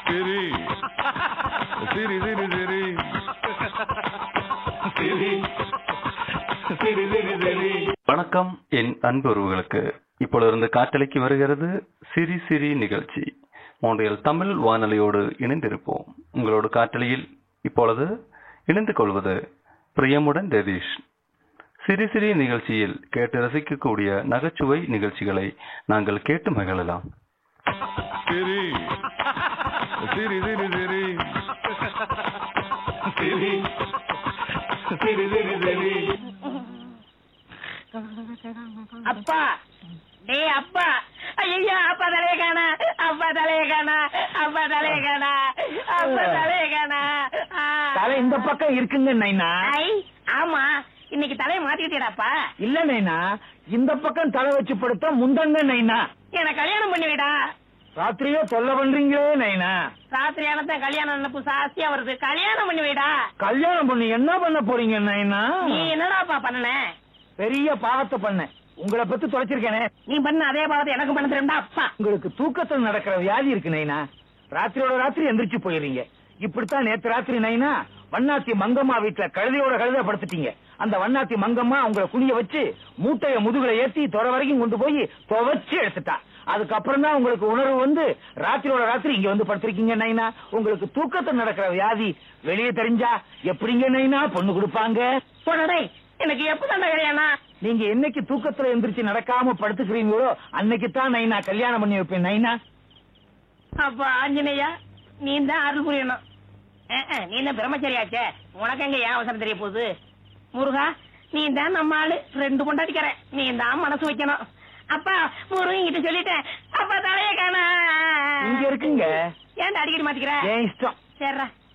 சிரி சிரி சிரி சிரி சிரி சிரி சிரி சிரி வணக்கம் என் அன்புறவுகளுக்கு இப்பொழுது காற்றலைக்கு வருகிறது சிரி சிரி நிகழ்ச்சி மோன்றியல் தமிழ் வானொலியோடு இணைந்திருப்போம் உங்களோடு காற்றலையில் இப்பொழுது இணைந்து கொள்வது பிரியமுடன் ரதீஷ் சிரி சிரி நிகழ்ச்சியில் கேட்டு ரசிக்கக்கூடிய நகைச்சுவை நிகழ்ச்சிகளை நாங்கள் கேட்டு மகிழலாம் சிரி சிரி சிரி சிரி சிரி சிரி சிரி சிரி அப்பா டேய் அப்பா ஐயா அப்பா தலைய காணா அப்பா தலைய காணா அப்பா தலைய காணா அப்பா தலைய காணா ஆ. தலை இந்த பக்கம் இருக்குங்க நைனா ஐ ஆமா இன்னைக்கு தலைய மாத்திக்கிட்டேடாப்பா இல்ல நைனா இந்த பக்கம் தலை வச்சு படுத்தா முந்தங்க நைனா என்ன கல்யாணம் பண்ணி வைடா ராத்திரியே தொல்லை பண்றீங்களே நைனா ராத்திரியானதான் கல்யாணம் நினைப்பு சாஸ்தியா வருது கல்யாணம் பண்ணி வைடா கல்யாணம் பண்ணி என்ன பண்ண போறீங்க நைனா நீ என்னடாப்பா பண்ணன பெரிய பாவத்தை பண்ண உங்களை பத்தி தொலைச்சிருக்கேனே நீ பண்ண அதே பாவத்தை எனக்கு பண்ண தெரியும்டா அப்பா உங்களுக்கு தூக்கத்துல நடக்கிற வியாதி இருக்கு நைனா ராத்திரியோட ராத்திரி எந்திரிச்சு போயிடுறீங்க இப்படித்தான் நேத்து ராத்திரி நைனா வண்ணாத்தி மங்கம்மா வீட்டுல கழுதையோட கழுதை படுத்துட்டீங்க அந்த வண்ணாத்தி மங்கம்மா உங்களை குனிய வச்சு மூட்டைய முதுகுல ஏத்தி தொட வரைக்கும் கொண்டு போய் துவைச்சு எடுத்துட்டா அதுக்கப்புறம் தான் உங்களுக்கு உணர்வு வந்து ராத்திரியோட ராத்திரி இங்க வந்து படுத்திருக்கீங்க நைனா உங்களுக்கு தூக்கத்துல நடக்கிற வியாதி வெளியே தெரிஞ்சா எப்படிங்க நைனா பொண்ணு கொடுப்பாங்க போனடே எனக்கு எப்பதான்டா கல்யாணம் நீங்க என்னைக்கு தூக்கத்துல எந்திரிச்சு நடக்காம படுத்துக்கிறீங்களோ அன்னைக்கு தான் நைனா கல்யாணம் பண்ணி வைப்பேன் நைனா அப்பா ஆஞ்சநேயா நீ தான் அருள் புரியணும் அஹ், அஹ், நீ என்ன பிரம்மச்சரியாச்சே உனக்கு எங்க ஏன் அவசரம் தெரிய போகுது முருகா நீ தான் நம்ம ஆளு ரெண்டு கொண்டாடிக்கிறேன் நீ தான் மனசு வைக்கணும் அப்பா முருகன் கிட்ட சொல்லிட்டேன் அப்பா தலைய காணா இங்க இருக்குங்க ஏன்டா அடிக்கடி மாத்திக்கிற என் இஷ்டம் சரிடா